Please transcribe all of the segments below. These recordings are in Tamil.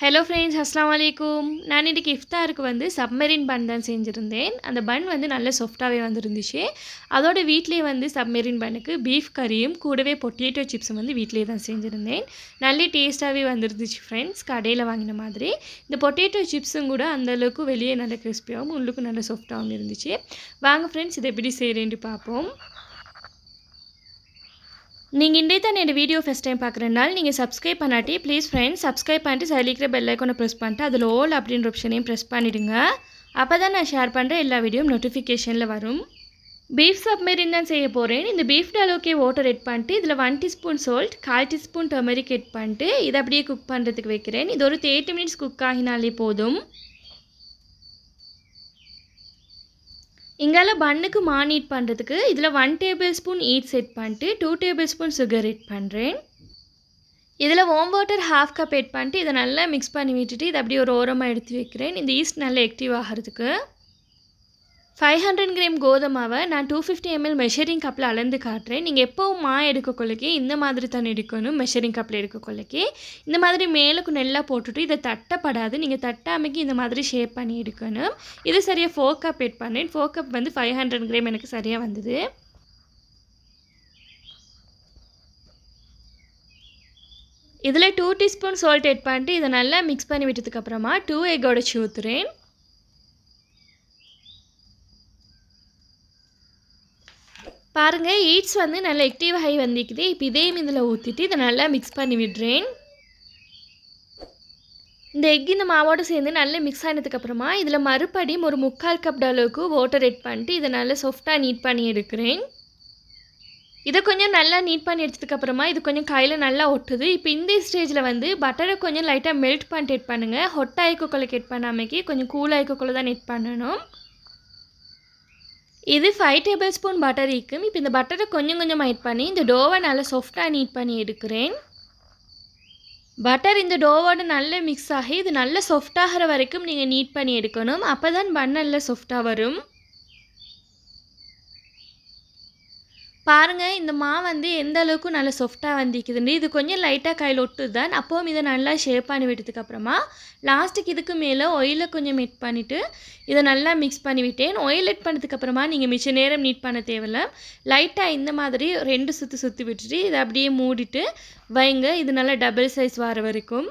ஹலோ ஃப்ரெண்ட்ஸ் அஸ்லாம் வலைக்கும் நான் இன்றைக்கி இஃப்தாருக்கு வந்து சப்மெரின் பன் தான் செஞ்சுருந்தேன் அந்த பன் வந்து நல்ல சாஃப்டாகவே வந்துருந்துச்சு அதோட வீட்லேயே வந்து சப்மெரின் பன்னுக்கு பீஃப் கறியும் கூடவே பொட்டேட்டோ சிப்ஸும் வந்து வீட்லேயே தான் செஞ்சுருந்தேன் நல்ல டேஸ்ட்டாகவே வந்துருந்துச்சு ஃப்ரெண்ட்ஸ் கடையில் வாங்கின மாதிரி இந்த பொட்டேட்டோ சிப்ஸும் கூட அந்தளவுக்கு வெளியே நல்ல கிறிஸ்பியாகவும் உள்ளுக்கும் நல்ல சாஃப்டாகவும் இருந்துச்சு வாங்க ஃப்ரெண்ட்ஸ் இதை எப்படி செய்கிறேன்ட்டு பார்ப்போம் நீங்கள் இன்றைய தான் என்னோட வீடியோ ஃபஸ்ட் டைம் பார்க்குறதுனால நீங்கள் சப்ஸ்கிரைப் பண்ணாட்டி ப்ளீஸ் ஃப்ரெண்ட்ஸ் சப்ஸ்கிரைப் பண்ணிட்டு சைலிக்கிற பெல் ஐக்கானை ப்ரெஸ் பண்ணிட்டு அதில் ஓல் அப்படின்ற ஆப்ஷனையும் ப்ரெஸ் பண்ணிவிடுங்க அப்போ தான் நான் ஷேர் பண்ணுற எல்லா வீடியோவும் நோட்டிஃபிகேஷனில் வரும் பீஃப் சப்மெரின் தான் செய்ய போகிறேன் இந்த பீஃப் டாலோக்கே வாட்டர் எட் பண்ணிட்டு இதில் ஒன் டீஸ்பூன் சால்ட் கால் டீஸ்பூன் டர்மரிக் எட் பண்ணிட்டு இதை அப்படியே குக் பண்ணுறதுக்கு வைக்கிறேன் இது ஒரு தேர்ட்டி மினிட்ஸ் குக் ஆகினாலே போதும் இங்கால பன்னுக்கு மான் ஈட் பண்ணுறதுக்கு இதில் one tablespoon add set பண்ணிட்டு two tablespoon sugar add பண்ணுறேன் இதில் ஓம் வாட்டர் ஹாஃப் கப் எட் பண்ணிட்டு இதை நல்லா மிக்ஸ் பண்ணி விட்டுட்டு இதை அப்படியே ஒரு ஓரமாக எடுத்து வைக்கிறேன் இந்த ஈஸ்ட் நல்லா ஆக்டிவ் ஆகிறதுக்கு ஃபைவ் ஹண்ட்ரட் கிராம் கோதுமாவை நான் டூ ஃபிஃப்டி எம்எல் மெஷரிங் கப்பில் அளந்து காட்டுறேன் நீங்கள் எப்போவும் மா எடுக்க கொள்ளைக்கு இந்த மாதிரி தான் எடுக்கணும் மெஷரிங் கப்பில் எடுக்க கொள்ளைக்கு இந்த மாதிரி மேலுக்கு நெல்லாக போட்டுட்டு இதை தட்டப்படாது நீங்கள் தட்டாமைக்கு இந்த மாதிரி ஷேப் பண்ணி எடுக்கணும் இது சரியாக ஃபோர் கப் எட் பண்ணேன் ஃபோர் கப் வந்து ஃபைவ் ஹண்ட்ரட் கிராம் எனக்கு சரியாக வந்தது இதில் டூ டீஸ்பூன் சால்ட் எட் பண்ணிட்டு இதை நல்லா மிக்ஸ் பண்ணி விட்டதுக்கப்புறமா டூ எக் உடச்சி ஊற்றுறேன் பாருங்கள் ஈட்ஸ் வந்து நல்லா ஆக்டிவ் ஆகி வந்திக்குது இப்போ இதையும் இதில் ஊற்றிட்டு இதை நல்லா மிக்ஸ் பண்ணி விடுறேன் இந்த எக் இந்த மாவோடு சேர்ந்து நல்லா மிக்ஸ் ஆனதுக்கப்புறமா இதில் மறுபடியும் ஒரு முக்கால் கப் அளவுக்கு வாட்டர் எட் பண்ணிட்டு இதை நல்லா சாஃப்டாக நீட் பண்ணி எடுக்கிறேன் இதை கொஞ்சம் நல்லா நீட் பண்ணி எடுத்ததுக்கப்புறமா இது கொஞ்சம் கையில் நல்லா ஒட்டுது இப்போ இந்த ஸ்டேஜில் வந்து பட்டரை கொஞ்சம் லைட்டாக மெல்ட் பண்ணிட்டு எட் பண்ணுங்கள் ஹொட் ஆயிக்கோக்குள்ளே எட் பண்ணாமைக்கு கொஞ்சம் கூல் ஆயிக்கோக்குள்ளே தான் எட் பண்ணணும் இது ஃபைவ் டேபிள் ஸ்பூன் பட்டர் இருக்கும் இப்போ இந்த பட்டரை கொஞ்சம் கொஞ்சம் ஆட் பண்ணி இந்த டோவை நல்லா சாஃப்டாக நீட் பண்ணி எடுக்கிறேன் பட்டர் இந்த டோவோட நல்ல மிக்ஸ் ஆகி இது நல்ல சாஃப்டாகிற வரைக்கும் நீங்கள் நீட் பண்ணி எடுக்கணும் அப்போ தான் பன் நல்ல சாஃப்டாக வரும் பாருங்கள் இந்த மா வந்து எந்த அளவுக்கு நல்லா சாஃப்டாக வந்திக்குதுன்னு இது கொஞ்சம் லைட்டாக கையில் ஒட்டுது தான் அப்போவும் இதை நல்லா ஷேப் பண்ணி விட்டதுக்கப்புறமா லாஸ்ட்டுக்கு இதுக்கு மேலே ஒயிலை கொஞ்சம் மிட் பண்ணிவிட்டு இதை நல்லா மிக்ஸ் பண்ணி விட்டேன் ஒயில் எட் பண்ணதுக்கப்புறமா நீங்கள் மிச்ச நேரம் நீட் பண்ண தேவையில்ல லைட்டாக இந்த மாதிரி ரெண்டு சுற்றி சுற்றி விட்டுட்டு இதை அப்படியே மூடிட்டு வைங்க இது நல்லா டபுள் சைஸ் வர வரைக்கும்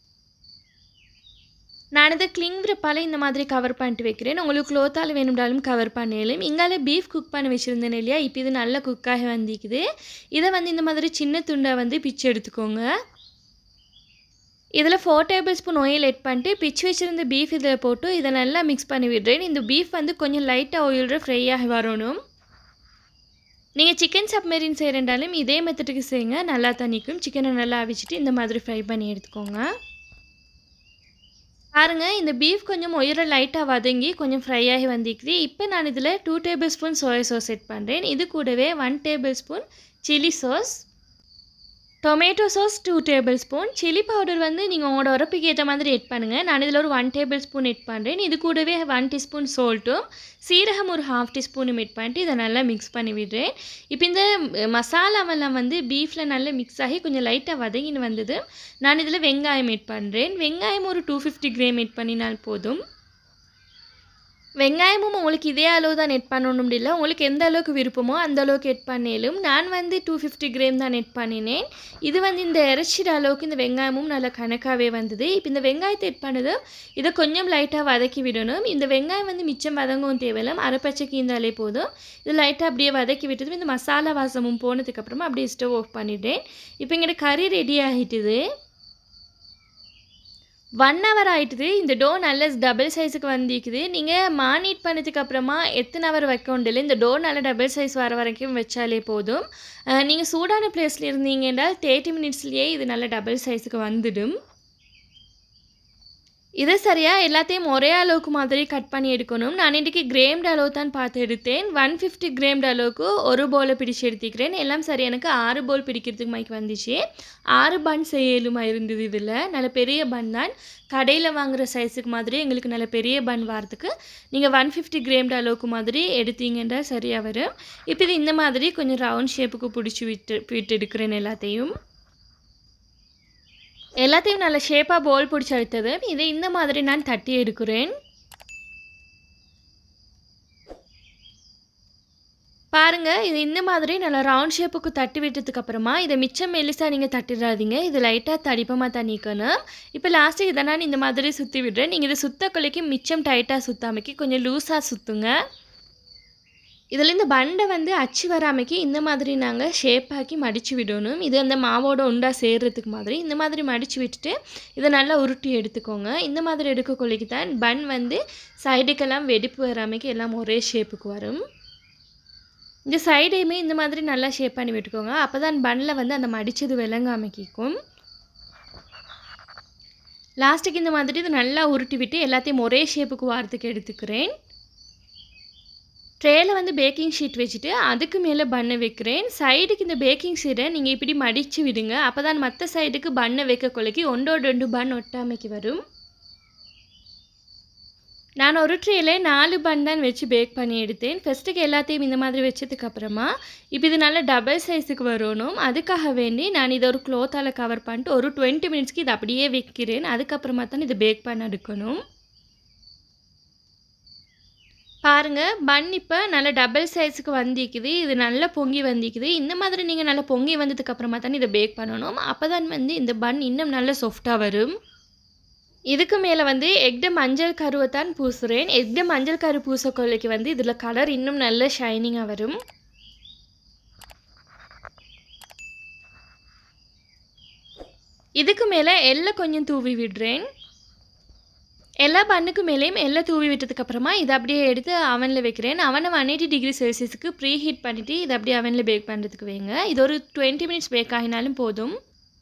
நான் இதை கிளிங் விரப்பால் இந்த மாதிரி கவர் பண்ணிட்டு வைக்கிறேன் உங்களுக்கு க்ளோத்தால் வேணும்னாலும் கவர் பண்ணலும் இங்கால பீஃப் குக் பண்ணி வச்சுருந்தேன் இல்லையா இப்போ இது நல்லா குக்காகி வந்திக்குது இதை வந்து இந்த மாதிரி சின்ன துண்டை வந்து பிச்சு எடுத்துக்கோங்க இதில் four tablespoon oil add பண்ணிட்டு பிச்சு வச்சுருந்த பீஃப் இதில் போட்டு இதை நல்லா மிக்ஸ் பண்ணி விடுறேன் இந்த பீஃப் வந்து கொஞ்சம் லைட்டாக ஆயிலில் ஃப்ரை ஆகி வரணும் நீங்கள் சிக்கன் சப்மெரின் செய்கிறண்டாலும் இதே மெத்தடுக்கு செய்யுங்க நல்லா தண்ணிக்கும் சிக்கனை நல்லா அவிச்சிட்டு இந்த மாதிரி ஃப்ரை பண்ணி எடுத்துக்கோங்க பாருங்கள் இந்த பீஃப் கொஞ்சம் உயிரை லைட்டாக வதங்கி கொஞ்சம் ஃப்ரை ஆகி வந்திக்குது இப்போ நான் இதில் two tablespoon soya sauce set பண்ணுறேன் இது கூடவே one tablespoon chilli sauce tomato sauce two tablespoon chilli powder வந்து நீங்கள் உங்களோட உரப்புக்கு ஏற்ற மாதிரி எட் பண்ணுங்கள் நான் இதில் ஒரு ஒன் டேபிள் ஸ்பூன் எட் பண்ணுறேன் இது கூடவே ஒன் டீஸ்பூன் சால்ட்டும் சீரகம் ஒரு ஹாஃப் டீஸ்பூனும் எட் பண்ணிட்டு இதை நல்லா மிக்ஸ் பண்ணி விடுறேன் இப்போ இந்த மசாலாவெல்லாம் வந்து பீஃபில் நல்லா மிக்ஸ் ஆகி கொஞ்சம் லைட்டாக வதங்கின்னு வந்தது நான் இதில் வெங்காயம் எட் பண்ணுறேன் வெங்காயம் ஒரு டூ ஃபிஃப்டி கிராம் எட் பண்ணினால் போதும் வெங்காயமும் உங்களுக்கு இதே அளவு தான் நெட் பண்ணணும் இல்லை உங்களுக்கு எந்த அளவுக்கு விருப்பமோ அந்த அளவுக்கு எட் பண்ணிலும் நான் வந்து டூ ஃபிஃப்டி கிராம் தான் நெட் பண்ணினேன் இது வந்து இந்த இறைச்சிட அளவுக்கு இந்த வெங்காயமும் நல்லா கணக்காகவே வந்தது இப்போ இந்த வெங்காயத்தை எட் பண்ணது இதை கொஞ்சம் லைட்டாக வதக்கி விடணும் இந்த வெங்காயம் வந்து மிச்சம் வதங்கவும் தேவையில்லை அரைப்பச்சைக்கு இருந்தாலே போதும் இது லைட்டாக அப்படியே வதக்கி விட்டதும் இந்த மசாலா வாசமும் போனதுக்கப்புறமா அப்படியே ஸ்டவ் ஆஃப் பண்ணிட்டேன் இப்போ எங்கிட்ட கறி ரெடி ஆகிட்டுது ஒன் ஹவர் ஆகிட்டுது இந்த டோ நல்ல டபுள் சைஸுக்கு வந்திக்குது நீங்கள் மானிட் பண்ணதுக்கு அப்புறமா எத்தனை ஹவர் வைக்க உண்டில்லை இந்த டோ நல்ல டபுள் சைஸ் வர வரைக்கும் வச்சாலே போதும் நீங்கள் சூடான பிளேஸில் இருந்தீங்க என்றால் தேர்ட்டி மினிட்ஸ்லேயே இது நல்ல டபுள் சைஸுக்கு வந்துடும் இதை சரியாக எல்லாத்தையும் ஒரே அளவுக்கு மாதிரி கட் பண்ணி எடுக்கணும் நான் இன்றைக்கி கிரேம்டு அளவு தான் பார்த்து எடுத்தேன் ஒன் ஃபிஃப்டி கிரேம்டு அளவுக்கு ஒரு போலை பிடிச்சி எடுத்துக்கிறேன் எல்லாம் சரி எனக்கு ஆறு போல் பிடிக்கிறதுக்கு மைக்கு வந்துச்சு ஆறு பன் செய்யலுமா இருந்தது இதில் நல்ல பெரிய பன் தான் கடையில் வாங்குகிற சைஸுக்கு மாதிரி எங்களுக்கு நல்ல பெரிய பன் வரதுக்கு நீங்கள் ஒன் ஃபிஃப்டி கிரேம்டு அளவுக்கு மாதிரி எடுத்தீங்கன்னா சரியாக வரும் இப்போ இது இந்த மாதிரி கொஞ்சம் ரவுண்ட் ஷேப்புக்கு பிடிச்சி விட்டு விட்டு எடுக்கிறேன் எல்லாத்தையும் எல்லாத்தையும் நல்ல ஷேப்பாக போல் பிடிச்சி எடுத்தது இதை இந்த மாதிரி நான் தட்டி எடுக்கிறேன் பாருங்க இது இந்த மாதிரி நல்லா ரவுண்ட் ஷேப்புக்கு தட்டி விட்டதுக்கு அப்புறமா இதை மிச்சம் மெலிசாக நீங்கள் தட்டிடாதீங்க இது லைட்டாக தடிப்பமாக தண்ணிக்கணும் இப்போ லாஸ்ட்டுக்கு இதை நான் இந்த மாதிரி சுற்றி விடுறேன் நீங்கள் இதை சுத்த கொலைக்கு மிச்சம் டைட்டாக சுத்தாமைக்கு கொஞ்சம் லூஸாக சுற்றுங்க இதில் இந்த பண்டை வந்து அச்சு வராமைக்கு இந்த மாதிரி நாங்கள் ஷேப்பாக்கி மடித்து விடணும் இது அந்த மாவோட உண்டா சேர்றதுக்கு மாதிரி இந்த மாதிரி மடித்து விட்டுட்டு இதை நல்லா உருட்டி எடுத்துக்கோங்க இந்த மாதிரி எடுக்க கொள்ளைக்கு தான் பன் வந்து சைடுக்கெல்லாம் வெடிப்பு வராமைக்கு எல்லாம் ஒரே ஷேப்புக்கு வரும் இந்த சைடையுமே இந்த மாதிரி நல்லா ஷேப் பண்ணி விட்டுக்கோங்க அப்போ தான் பன்னில் வந்து அந்த மடித்தது விளங்காமைக்கும் லாஸ்ட்டுக்கு இந்த மாதிரி இது நல்லா உருட்டி விட்டு எல்லாத்தையும் ஒரே ஷேப்புக்கு வாரத்துக்கு எடுத்துக்கிறேன் ட்ரேயில் வந்து பேக்கிங் ஷீட் வச்சுட்டு அதுக்கு மேலே பண்ணை வைக்கிறேன் சைடுக்கு இந்த பேக்கிங் ஷீட்டை நீங்கள் இப்படி மடித்து விடுங்க அப்போ தான் மற்ற சைடுக்கு பண்ணை வைக்க கொலைக்கு ஒன்றோட ரெண்டு பன் ஒட்டாமைக்கு வரும் நான் ஒரு ட்ரேல நாலு பன் தான் வச்சு பேக் பண்ணி எடுத்தேன் ஃபஸ்ட்டுக்கு எல்லாத்தையும் இந்த மாதிரி வச்சதுக்கு அப்புறமா இப்போ இது நல்ல டபுள் சைஸுக்கு வரணும் அதுக்காக வேண்டி நான் இதை ஒரு க்ளோத்தால் கவர் பண்ணிட்டு ஒரு டுவெண்ட்டி மினிட்ஸ்க்கு இது அப்படியே வைக்கிறேன் அதுக்கப்புறமா தான் இதை பேக் பண்ண எடுக்கணும் பாருங்கள் பன் இப்போ நல்ல டபுள் சைஸுக்கு வந்திக்குது இது நல்லா பொங்கி வந்திக்குது இந்த மாதிரி நீங்கள் நல்லா பொங்கி வந்ததுக்கு அப்புறமா தான் இதை பேக் பண்ணணும் அப்போ தான் வந்து இந்த பன் இன்னும் நல்ல சாஃப்டாக வரும் இதுக்கு மேலே வந்து எக்ட மஞ்சள் கருவை தான் பூசுகிறேன் எக்ட மஞ்சள் கரு பூச கொள்ளைக்கு வந்து இதில் கலர் இன்னும் நல்ல ஷைனிங்காக வரும் இதுக்கு மேலே எல்லாம் கொஞ்சம் தூவி விடுறேன் எல்லா பண்ணுக்கு மேலேயும் எல்லாம் தூவி விட்டதுக்கு அப்புறமா இதை அப்படியே எடுத்து அவனில் வைக்கிறேன் அவனை ஒன் எயிட்டி டிகிரி செல்சியஸுக்கு ப்ரீ ஹீட் பண்ணிவிட்டு இதை அப்படியே அவனில் பேக் பண்ணுறதுக்கு வைங்க இது ஒரு டுவெண்ட்டி மினிட்ஸ் பேக் ஆகினாலும் போதும்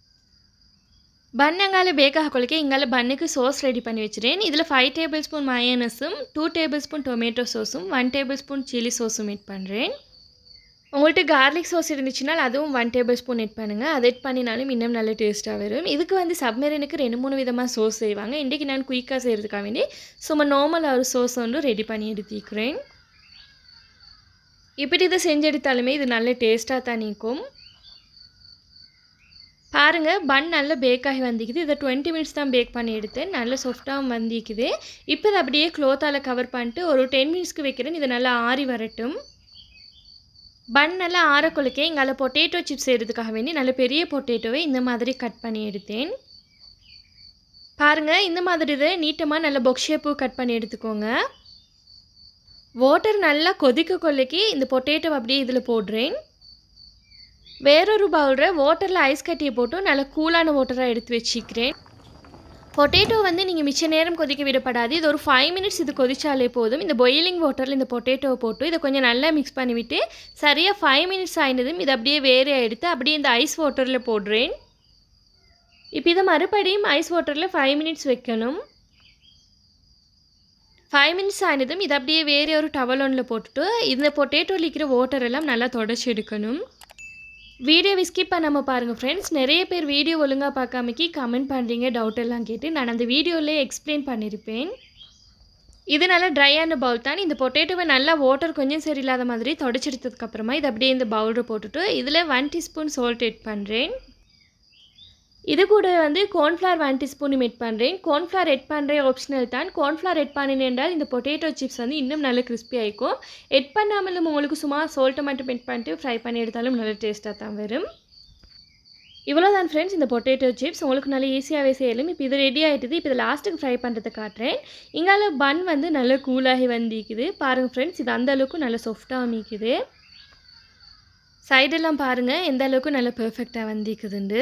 பன் அங்கால பேக் ஆக கொள்ளைக்க இங்கால பன்னுக்கு சோஸ் ரெடி பண்ணி வச்சுருக்கேன் இதில் ஃபைவ் டேபிள் ஸ்பூன் மயனஸும் டூ டேபிள் ஸ்பூன் டொமேட்டோ சோஸும் ஒன் டேபிள் ஸ்பூன் சில்லி சோஸும் எட் பண்ணுறேன் உங்கள்கிட்ட கார்லிக் சோஸ் இருந்துச்சுன்னா அதுவும் ஒன் டேபிள் ஸ்பூன் எட் பண்ணுங்கள் அதை எட் பண்ணினாலும் இன்னும் நல்ல டேஸ்ட்டாக வரும் இதுக்கு வந்து சப்மெரனுக்கு ரெண்டு மூணு விதமாக சோஸ் செய்வாங்க இன்றைக்கி நான் குயிக்காக செய்கிறதுக்காக வேண்டி சும்மா நார்மல் ஒரு சோஸ் வந்து ரெடி பண்ணி எடுத்துக்கிறேன் இப்படி இதை செஞ்சு எடுத்தாலுமே இது நல்ல டேஸ்ட்டாக தான் நிற்கும் பாருங்கள் பன் நல்லா பேக் ஆகி வந்திக்குது இதை டுவெண்ட்டி மினிட்ஸ் தான் பேக் பண்ணி எடுத்தேன் நல்ல சாஃப்டாகவும் வந்திக்குது இப்போ இதை அப்படியே க்ளோத்தால் கவர் பண்ணிட்டு ஒரு டென் மினிட்ஸ்க்கு வைக்கிறேன் இது நல்லா ஆறி வரட்டும் பன் நல்லா ஆற கொழுக்கே இங்கால பொட்டேட்டோ சிப்ஸ் செய்கிறதுக்காக வேண்டி நல்ல பெரிய பொட்டேட்டோவை இந்த மாதிரி கட் பண்ணி எடுத்தேன் பாருங்கள் இந்த மாதிரி இதை நீட்டமாக நல்ல பொக் ஷேப்பு கட் பண்ணி எடுத்துக்கோங்க வாட்டர் நல்லா கொதிக்க கொள்ளைக்கு இந்த பொட்டேட்டோ அப்படியே இதில் போடுறேன் வேறொரு பவுலில் வாட்டரில் ஐஸ் கட்டியை போட்டு நல்லா கூலான வாட்டராக எடுத்து வச்சுக்கிறேன் பொட்டேட்டோ வந்து நீங்கள் மிச்ச நேரம் கொதிக்க விடப்படாது இது ஒரு ஃபைவ் மினிட்ஸ் இது கொதிச்சாலே போதும் இந்த பாயிலிங் வாட்டரில் இந்த பொட்டேட்டோவை போட்டு இதை கொஞ்சம் நல்லா மிக்ஸ் பண்ணிவிட்டு சரியாக ஃபைவ் மினிட்ஸ் ஆயினதும் இதை அப்படியே வேற எடுத்து அப்படியே இந்த ஐஸ் வாட்டரில் போடுறேன் இப்போ இதை மறுபடியும் ஐஸ் வாட்டரில் ஃபைவ் மினிட்ஸ் வைக்கணும் ஃபைவ் மினிட்ஸ் ஆனதும் இதை அப்படியே வேறு ஒரு டவல் ஒன்றில் போட்டுட்டு இந்த பொட்டேட்டோவில் இருக்கிற வாட்டர் எல்லாம் நல்லா தொடச்சி எடுக்கணும் வீடியோவை ஸ்கிப் பண்ணாமல் பாருங்கள் ஃப்ரெண்ட்ஸ் நிறைய பேர் வீடியோ ஒழுங்காக பார்க்காமக்கி கமெண்ட் பண்ணுறீங்க டவுட் எல்லாம் கேட்டு நான் அந்த வீடியோவிலே எக்ஸ்பிளைன் பண்ணியிருப்பேன் இது நல்லா ட்ரையான பவுல் தான் இந்த பொட்டேட்டோவை நல்லா வாட்டர் கொஞ்சம் சரியில்லாத மாதிரி தொடச்செடுத்ததுக்கப்புறமா இதை அப்படியே இந்த பவுலில் போட்டுட்டு இதில் ஒன் டீஸ்பூன் சால்ட் எட் பண்ணுறேன் இது கூட வந்து கார்ன்ஃப்ளவர் ஒன் டீஸ்பூன் எட் பண்ணுறேன் கார்ன்ஃப்ளவர் எட் பண்ணுறேன் ஆப்ஷனல் தான் கார்ன்ஃப்ளவர் எட் பண்ணினேன் என்றால் இந்த பொட்டேட்டோ சிப்ஸ் வந்து இன்னும் நல்ல கிறிஸ்பி ஆகிக்கும் எட் பண்ணாமலும் உங்களுக்கு சும்மா சால்ட்டை மட்டும் எட் பண்ணிட்டு ஃப்ரை பண்ணி எடுத்தாலும் நல்ல டேஸ்ட்டாக தான் வரும் இவ்வளோ தான் ஃப்ரெண்ட்ஸ் இந்த பொட்டேட்டோ சிப்ஸ் உங்களுக்கு நல்ல ஈஸியாகவே செய்யலும் இப்போ இது ரெடி ஆகிட்டுது இப்போ இது லாஸ்ட்டுக்கு ஃப்ரை பண்ணுறதை காட்டுறேன் இங்கால பன் வந்து நல்லா கூலாகி வந்திக்குது பாருங்கள் ஃப்ரெண்ட்ஸ் இது அந்த அளவுக்கு நல்ல சாஃப்டாக அமைக்குது சைடெல்லாம் பாருங்கள் எந்த அளவுக்கு நல்ல பெர்ஃபெக்டாக வந்திக்குதுண்டு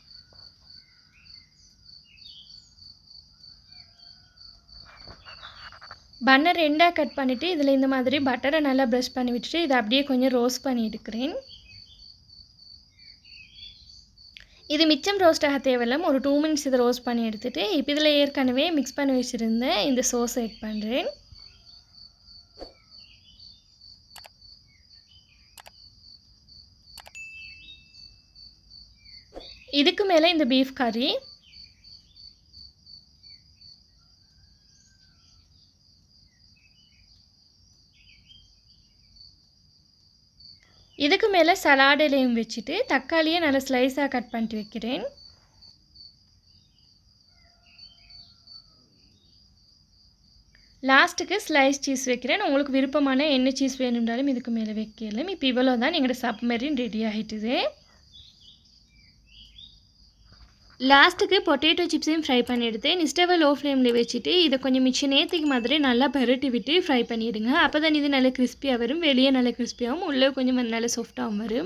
பன்னை ரெண்டாக கட் பண்ணிவிட்டு இதில் இந்த மாதிரி பட்டரை நல்லா ப்ரஷ் பண்ணி விட்டுட்டு இதை அப்படியே கொஞ்சம் ரோஸ்ட் பண்ணி எடுக்கிறேன் இது மிச்சம் ரோஸ்ட் ஆக தேவையில்லாம ஒரு டூ மினிட்ஸ் இதை ரோஸ்ட் பண்ணி எடுத்துகிட்டு இப்போ இதில் ஏற்கனவே மிக்ஸ் பண்ணி வச்சுருந்தேன் இந்த சோஸை ஆட் பண்ணுறேன் இதுக்கு மேலே இந்த பீஃப் கறி இதுக்கு மேலே சலாடிலையும் வச்சுட்டு தக்காளியை நல்லா ஸ்லைஸாக கட் பண்ணிட்டு வைக்கிறேன் லாஸ்ட்டுக்கு ஸ்லைஸ் சீஸ் வைக்கிறேன் உங்களுக்கு விருப்பமான என்ன சீஸ் வேணும்னாலும் இதுக்கு மேலே வைக்கலாம் இப்போ இவ்வளோ தான் எங்களோட சப்மரின் ரெடி ஆகிட்டுது லாஸ்ட்டுக்கு பொட்டேட்டோ சிப்ஸையும் ஃப்ரை பண்ணி எடுத்து ஸ்டவை லோ ஃப்ளேமில் வச்சுட்டு இதை கொஞ்சம் மிச்சம் நேற்றுக்கு மாதிரி நல்லா பரட்டி விட்டு ஃப்ரை பண்ணிவிடுங்க அப்போ தான் இது நல்லா கிறிஸ்பியாக வரும் வெளியே நல்லா கிறிஸ்பியாகவும் உள்ளே கொஞ்சம் நல்லா சாஃப்டாகவும் வரும்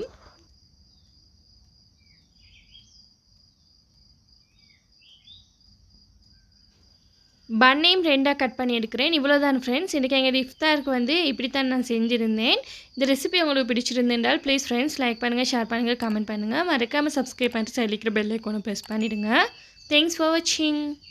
பன்னையும் ரெண்டாக கட் பண்ணி எடுக்கிறேன் இவ்வளோ தான் ஃப்ரெண்ட்ஸ் இன்றைக்கி எங்கள் இஃப்தாருக்கு வந்து இப்படி தான் நான் செஞ்சுருந்தேன் இந்த ரெசிபி உங்களுக்கு பிடிச்சிருந்தால் ப்ளீஸ் ஃப்ரெண்ட்ஸ் லைக் பண்ணுங்கள் ஷேர் பண்ணுங்கள் கமெண்ட் பண்ணுங்கள் மறக்காமல் சப்ஸ்கிரைப் பண்ணிட்டு சைடில் இருக்கிற பெல் ஐக்கோனை ப்ரெஸ் பண்ணிவிடுங்க தேங்க்ஸ் ஃபார் வாட்சிங்